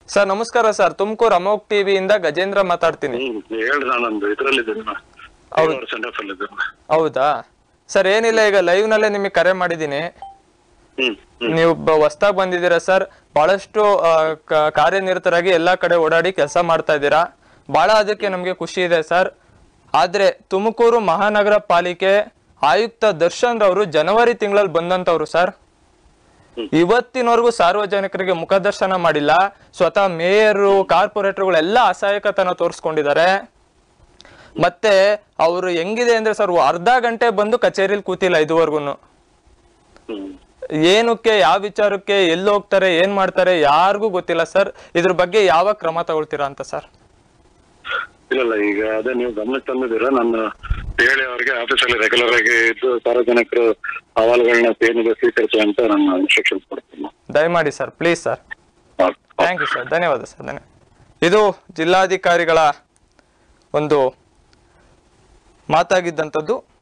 Sir ನಮಸ್ಕಾರ sir Tumakuru ಅಮೋಕ್ ಟಿವಿಯಿಂದ ಗಜೇಂದ್ರ ಮಾತಾಡ್ತೀನಿ ಹ್ಮ್ ಹೇಳ್ರಿ ನಾನೊಂದು ಇದ್ರಲ್ಲಿದ್ದೀನಿ ಹೌದು. ಸೆಂಡ್ ಆಫ್ ಅಲ್ಲಿ ಹೌದಾ ಸರ್ ಏನಿಲ್ಲ ಈಗ ಲೈವ್ ನಲ್ಲೇ ನಿಮಗೆ ಕರೆ ಮಾಡಿದ್ದೀನಿ ಹ್ಮ್ ಹ್ಮ್ ನೀವು ಹೊಸ್ದಾಗಿ ಬಂದಿದ್ದೀರಾ ಸರ್ ಬಹಳಷ್ಟು ಆ, ಕ- ಕಾರ್ಯನಿರತರಾಗಿ ಎಲ್ಲಾ ಕಡೆ ಓಡಾಡಿ ಕೆಲಸ ಮಾಡ್ತಾ ಇದ್ದೀರಾ ಬಹಳ ಅದಕ್ಕೆ ನಮಗೆ ಖುಷಿ ಇದೆ ಸರ್ ಆದ್ರೆ ತುಮಕೂರು ಮಹಾನಗರ ಪಾಲಿಕೆ ಆಯುಕ್ತ ದರ್ಶನ್ ರವರು ಜನವರಿ ತಿಂಗಳಲ್ಲಿ ಬಂದಂತವ್ರು ಸರ್ ಇವತ್ತಿನವರೆಗೂ ಸಾರ್ವಜನಿಕರಿಗೆ ಮುಖದರ್ಶನ ಮಾಡಿಲ್ಲ ಸ್ವತಃ ಮೇಯರು ಕಾರ್ಪೊರೇಟರ್ಗಳೆಲ್ಲ ಅಸಹಾಯಕತನ ತೋರಿಸ್ಕೊಂಡಿದ್ದಾರೆ ಮತ್ತೆ ಅವರು ಹೆಂಗಿದೆ ಅಂದ್ರೆ ಸರ್ ಅರ್ಧ ಗಂಟೆ ಬಂದು ಕಚೇರಿಲಿ ಕೂತಿಲ್ಲ ಇದುವರೆಗೂ ಹ್ಮ್ ಏನಕ್ಕೆ ಯಾವ ವಿಚಾರಕ್ಕೆ ಎಲ್ಲಿ ಹೋಗ್ತಾರೆ ಏನ್ ಮಾಡ್ತಾರೆ ಯಾರಿಗೂ ಗೊತ್ತಿಲ್ಲ ಸರ್ ಇದ್ರ ಬಗ್ಗೆ ಯಾವ ಕ್ರಮ ತಗೊಳ್ತೀರಾ ಅಂತ ಸರ್ ಇಲ್ಲ ಇಲ್ಲ ಈಗ ಅದೇ ನೀವು ಗಮನಕ್ಕೆ ತಂದಿದ್ದೀರಾ ನಾನು ಹೇಳಿ ಅವರಿಗೆ ಆಫೀಸಲ್ಲಿ ರೆಗ್ಯುಲರ್ ಆಗಿ ಇದ್ದು ಸಾರ್ವಜನಿಕರು ಅಹವಾಲುಗಳನ್ನ ಏನಿದೆ ಸ್ವೀಕರಿಸಿ ಅಂತ ನಾನು ಇನ್ಸ್ಟ್ರಕ್ಷನ್ಸ್ ಕೊಡ್ತೀನಿ ದಯಮಾಡಿ sir please sir okay. Thank you sir ಧನ್ಯವಾದ ಸರ್ ಧನ್ಯವಾದ ಇದು ಜಿಲ್ಲಾಧಿಕಾರಿಗಳ ಒಂದು ಮಾತಾಗಿದ್ದಂಥದ್ದು